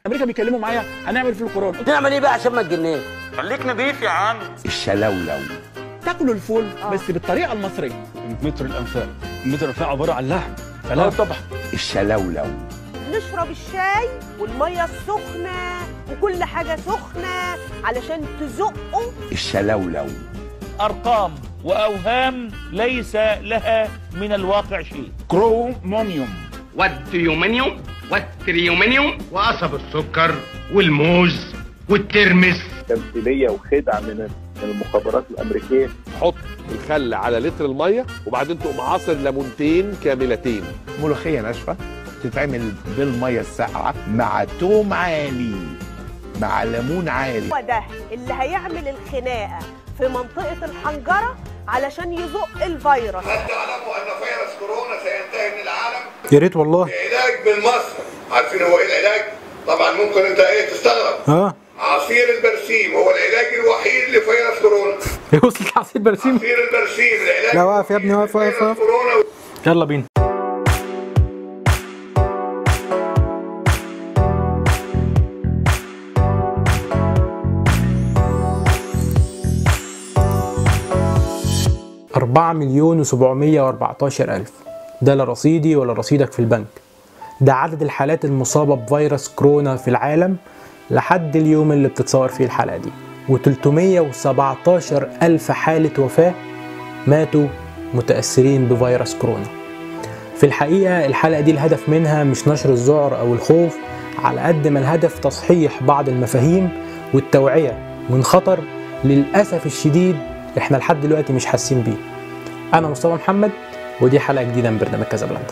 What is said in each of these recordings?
امريكا بيكلموا معايا هنعمل في الكورونا نعمل ايه بقى عشان ما تجننش خليك نضيف يا عم الشلولو تاكلوا الفول بس بالطريقه المصريه متر الانفاق متر الانفاق عباره عن لحم فلا طبعا الشلولو نشرب الشاي والميه السخنه وكل حاجه سخنه علشان تزقه الشلولو ارقام واوهام ليس لها من الواقع شيء كرومونيوم والتيومنيوم والتريومنيوم وقصب السكر والموز والترمس تمثيليه وخدعه من المخابرات الامريكيه حط الخل على لتر الميه وبعدين تقوم عاصر ليمونتين كاملتين ملوخيه ناشفه تتعمل بالميه الساقعه مع توم عالي مع ليمون عالي هو ده اللي هيعمل الخناقه في منطقه الحنجره علشان يزق الفيروس هل تعلموا ان فيروس كورونا سينتهي من العالم؟ يا ريت والله علاج بالمصر عارفين هو ايه العلاج؟ طبعا ممكن انت ايه تستغرب اه عصير البرسيم هو العلاج الوحيد لفيروس كورونا هي وصلت عصير برسيم عصير البرسيم العلاج لا واقف يا ابني واقف واقف واقف كورونا يلا بينا أربعة مليون وسبعمية وأربعتاشر ألف ده لا رصيدي ولا رصيدك في البنك ده عدد الحالات المصابة بفيروس كورونا في العالم لحد اليوم اللي بتتصور فيه الحلقة دي و317 ألف حالة وفاة ماتوا متأثرين بفيروس كورونا في الحقيقة الحلقة دي الهدف منها مش نشر الذعر أو الخوف على قد ما الهدف تصحيح بعض المفاهيم والتوعية من خطر للأسف الشديد احنا لحد دلوقتي مش حاسين بيه أنا مصطفى محمد ودي حلقة جديدة من برنامج كازابلانكا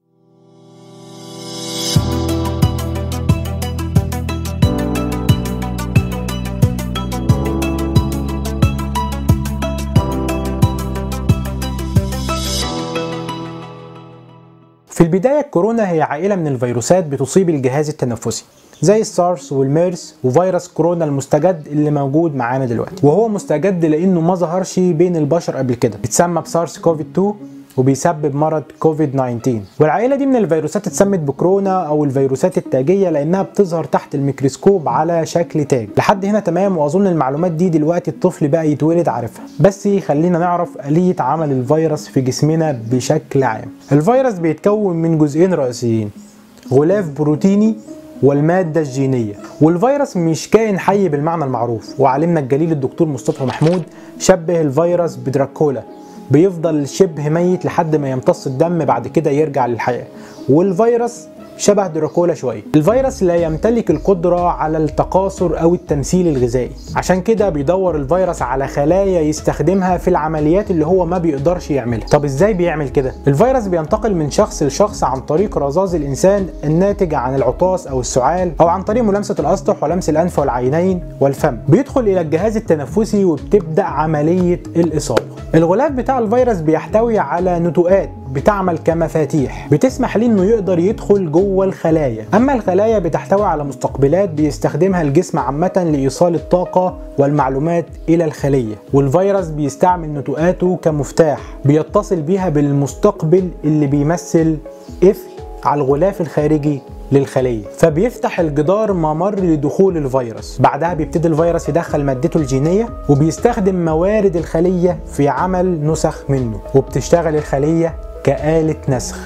في البداية الكورونا هي عائلة من الفيروسات بتصيب الجهاز التنفسي زي السارس والميرس وفيروس كورونا المستجد اللي موجود معانا دلوقتي وهو مستجد لانه ما ظهرش بين البشر قبل كده بيتسمى بسارس كوفيد 2 وبيسبب مرض كوفيد 19 والعائله دي من الفيروسات اتسمت بكورونا او الفيروسات التاجيه لانها بتظهر تحت الميكروسكوب على شكل تاج لحد هنا تمام واظن المعلومات دي دلوقتي الطفل بقى يتولد عارفها بس خلينا نعرف اليه عمل الفيروس في جسمنا بشكل عام الفيروس بيتكون من جزئين رئيسيين غلاف بروتيني والمادة الجينية والفيروس مش كائن حي بالمعنى المعروف وعالمنا الجليل الدكتور مصطفى محمود شبه الفيروس بدراكولا بيفضل شبه ميت لحد ما يمتص الدم بعد كده يرجع للحياة والفيروس شبه دراكولا شوية الفيروس لا يمتلك القدرة على التكاثر أو التمثيل الغذائي عشان كده بيدور الفيروس على خلايا يستخدمها في العمليات اللي هو ما بيقدرش يعملها طب ازاي بيعمل كده الفيروس بينتقل من شخص لشخص عن طريق رذاذ الإنسان الناتج عن العطاس أو السعال أو عن طريق ملامسة الأسطح ولمس الأنف والعينين والفم بيدخل إلى الجهاز التنفسي وبتبدأ عملية الإصابة الغلاف بتاع الفيروس بيحتوي على نتوءات بتعمل كمفاتيح بتسمح ليه انه يقدر يدخل جوه الخلايا اما الخلايا بتحتوي على مستقبلات بيستخدمها الجسم عامه لايصال الطاقه والمعلومات الى الخليه والفيروس بيستعمل نتوءاته كمفتاح بيتصل بيها بالمستقبل اللي بيمثل قفل على الغلاف الخارجي للخليه فبيفتح الجدار ممر لدخول الفيروس بعدها بيبتدي الفيروس يدخل مادته الجينيه وبيستخدم موارد الخليه في عمل نسخ منه وبتشتغل الخليه كآلة نسخ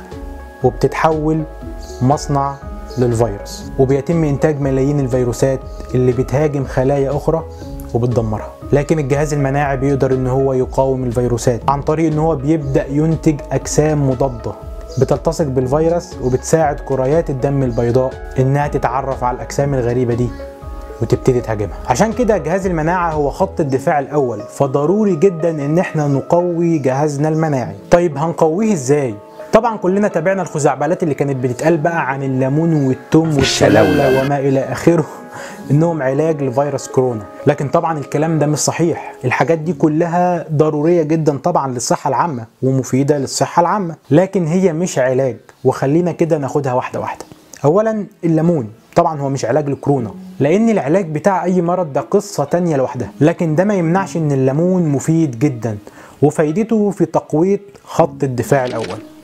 وبتتحول مصنع للفيروس وبيتم إنتاج ملايين الفيروسات اللي بتهاجم خلايا أخرى وبتدمرها لكن الجهاز المناعي بيقدر ان هو يقاوم الفيروسات عن طريق ان هو بيبدا ينتج اجسام مضاده بتلتصق بالفيروس وبتساعد كريات الدم البيضاء انها تتعرف على الاجسام الغريبه دي وتبتدي تهاجمها عشان كده جهاز المناعة هو خط الدفاع الأول فضروري جدا إن احنا نقوي جهازنا المناعي طيب هنقويه إزاي؟ طبعا كلنا تابعنا الخزعبلات اللي كانت بتتقال بقى عن الليمون والثوم والشلولة وما إلى آخره انهم علاج لفيروس كورونا لكن طبعا الكلام ده مش صحيح الحاجات دي كلها ضرورية جدا طبعا للصحة العامة ومفيدة للصحة العامة لكن هي مش علاج وخلينا كده ناخدها واحدة واحدة اولا الليمون طبعا هو مش علاج لكورونا لان العلاج بتاع اي مرض ده قصة تانية لوحدها لكن ده ما يمنعش ان الليمون مفيد جدا وفايدته في تقوية خط الدفاع الاول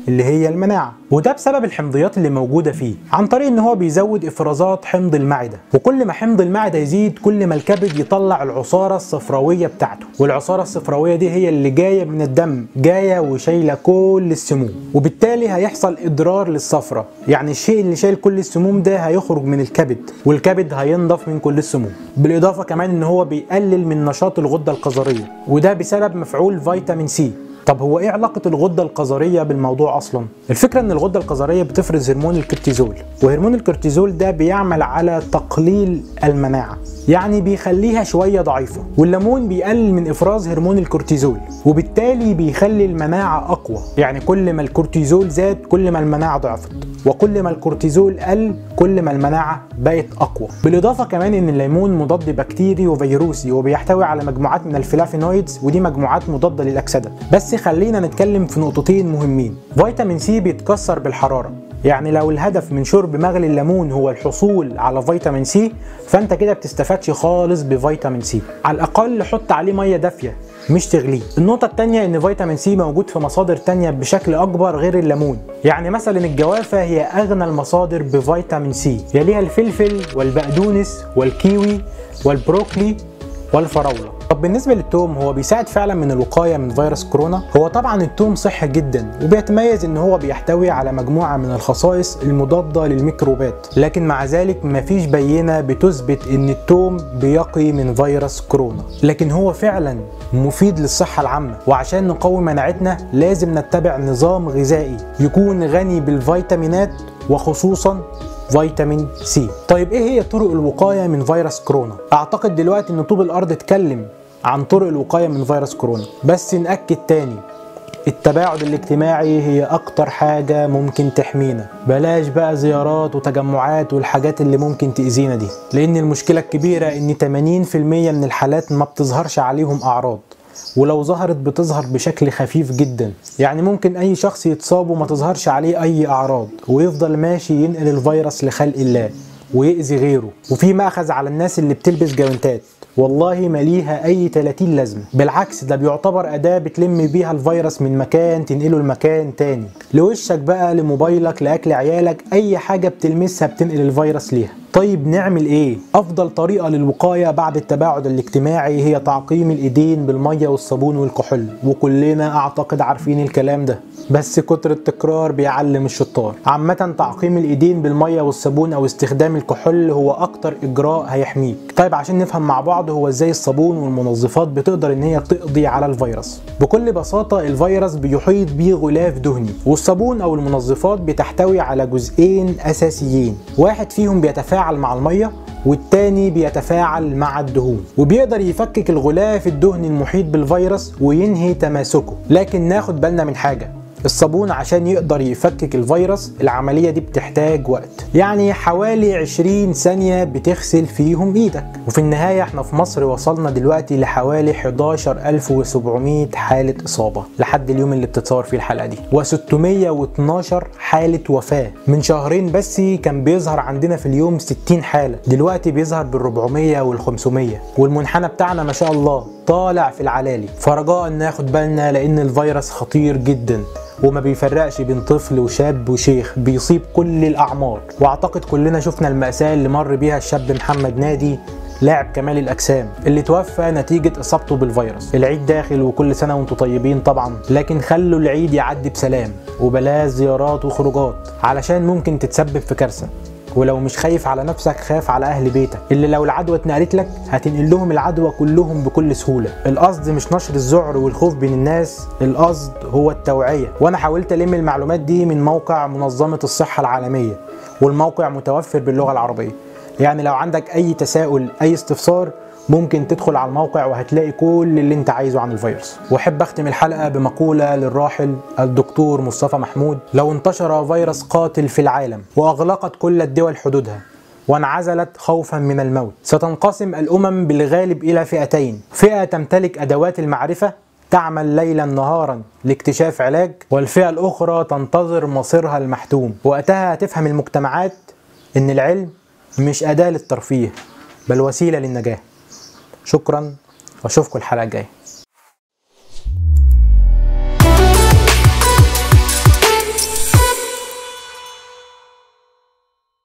اللي هي المناعة وده بسبب الحمضيات اللي موجودة فيه عن طريق ان هو بيزود افرازات حمض المعدة وكل ما حمض المعدة يزيد كل ما الكبد يطلع العصارة الصفراوية بتاعته والعصارة الصفراوية دي هي اللي جاية من الدم جاية وشايلة كل السموم وبالتالي هيحصل اضرار للصفرة يعني الشيء اللي شايل كل السموم ده هيخرج من الكبد والكبد هينضف من كل السموم بالاضافة كمان ان هو بيقلل من نشاط الغدة القذرية وده بسبب مفعول فيتامين سي طب هو ايه علاقة الغدة القذرية بالموضوع اصلا؟ الفكرة ان الغدة القذرية بتفرز هرمون الكورتيزول وهرمون الكورتيزول ده بيعمل على تقليل المناعة يعني بيخليها شوية ضعيفة والليمون بيقلل من افراز هرمون الكورتيزول وبالتالي بيخلي المناعة اقوى يعني كل ما الكورتيزول زاد كل ما المناعة ضعفت وكل ما الكورتيزول قل كل ما المناعة بقت أقوى بالإضافة كمان إن الليمون مضاد بكتيري وفيروسي وبيحتوي على مجموعات من الفلافينويدز ودي مجموعات مضادة للأكسدة بس خلينا نتكلم في نقطتين مهمين فيتامين سي بيتكسر بالحرارة يعني لو الهدف من شرب مغلي الليمون هو الحصول على فيتامين سي فانت كده بتستفادش خالص بفيتامين سي على الاقل حط عليه ميه دافيه مش تغليه النقطة التانية ان فيتامين سي موجود في مصادر تانية بشكل اكبر غير الليمون يعني مثلا الجوافة هي اغنى المصادر بفيتامين سي يليها الفلفل والبقدونس والكيوي والبروكلي والفراولة طب بالنسبة للتوم هو بيساعد فعلا من الوقاية من فيروس كورونا هو طبعا التوم صحي جدا وبيتميز ان هو بيحتوي على مجموعة من الخصائص المضادة للميكروبات لكن مع ذلك مفيش بينة بتثبت ان التوم بيقي من فيروس كورونا لكن هو فعلا مفيد للصحة العامة وعشان نقوي مناعتنا لازم نتبع نظام غذائي يكون غني بالفيتامينات وخصوصا فيتامين سي طيب ايه هي طرق الوقايه من فيروس كورونا اعتقد دلوقتي ان طوب الارض اتكلم عن طرق الوقايه من فيروس كورونا بس ناكد تاني التباعد الاجتماعي هي اكتر حاجة ممكن تحمينا بلاش بقى زيارات وتجمعات والحاجات اللي ممكن تأذينا دي لان المشكلة الكبيرة ان 80% من الحالات ما بتظهرش عليهم اعراض ولو ظهرت بتظهر بشكل خفيف جدا يعني ممكن اي شخص يتصاب وما تظهرش عليه اي اعراض ويفضل ماشي ينقل الفيروس لخلق الله ويأذي غيره وفي مأخذ على الناس اللي بتلبس جوانتات والله ما ليها اي 30 لازمه بالعكس ده بيعتبر اداه بتلم بيها الفيروس من مكان تنقله لمكان تاني لوشك بقى لموبايلك لاكل عيالك اي حاجه بتلمسها بتنقل الفيروس ليها طيب نعمل ايه افضل طريقه للوقايه بعد التباعد الاجتماعي هي تعقيم الايدين بالميه والصابون والكحول وكلنا اعتقد عارفين الكلام ده بس كتر التكرار بيعلم الشطار عامة تعقيم الايدين بالمية والصابون او استخدام الكحول هو اكتر اجراء هيحميك طيب عشان نفهم مع بعض هو ازاي الصابون والمنظفات بتقدر ان هي تقضي على الفيروس بكل بساطة الفيروس بيحيط بيه غلاف دهني والصابون او المنظفات بتحتوي على جزئين اساسيين واحد فيهم بيتفاعل مع المية والتاني بيتفاعل مع الدهون وبيقدر يفكك الغلاف الدهني المحيط بالفيروس وينهي تماسكه لكن ناخد بالنا من حاجة الصابون عشان يقدر يفكك الفيروس العملية دي بتحتاج وقت يعني حوالي 20 ثانية بتغسل فيهم ايدك وفي النهاية احنا في مصر وصلنا دلوقتي لحوالي 11700 حالة إصابة لحد اليوم اللي بتتصور فيه الحلقة دي و612 حالة وفاة من شهرين بس كان بيظهر عندنا في اليوم 60 حالة دلوقتي بيظهر بال 400 وال 500 والمنحنى بتاعنا ما شاء الله طالع في العلالي فرجاء ناخد بالنا لان الفيروس خطير جدا وما بيفرقش بين طفل وشاب وشيخ بيصيب كل الاعمار واعتقد كلنا شفنا المأساة اللي مر بيها الشاب محمد نادي لاعب كمال الاجسام اللي توفى نتيجه اصابته بالفيروس العيد داخل وكل سنه وانتم طيبين طبعا لكن خلوا العيد يعدي بسلام وبلاش زيارات وخروجات علشان ممكن تتسبب في كارثه ولو مش خايف على نفسك خاف على اهل بيتك اللي لو العدوى اتنقلت لك هتنقل لهم العدوى كلهم بكل سهوله القصد مش نشر الذعر والخوف بين الناس القصد هو التوعيه وانا حاولت الم المعلومات دي من موقع منظمه الصحه العالميه والموقع متوفر باللغه العربيه يعني لو عندك اي تساؤل اي استفسار ممكن تدخل على الموقع وهتلاقي كل اللي انت عايزه عن الفيروس واحب اختم الحلقه بمقوله للراحل الدكتور مصطفى محمود لو انتشر فيروس قاتل في العالم واغلقت كل الدول حدودها وانعزلت خوفا من الموت ستنقسم الامم بالغالب الى فئتين فئه تمتلك ادوات المعرفه تعمل ليلا نهارا لاكتشاف علاج والفئه الاخرى تنتظر مصيرها المحتوم وقتها هتفهم المجتمعات ان العلم مش اداه للترفيه بل وسيله للنجاه شكرا واشوفكم الحلقه الجايه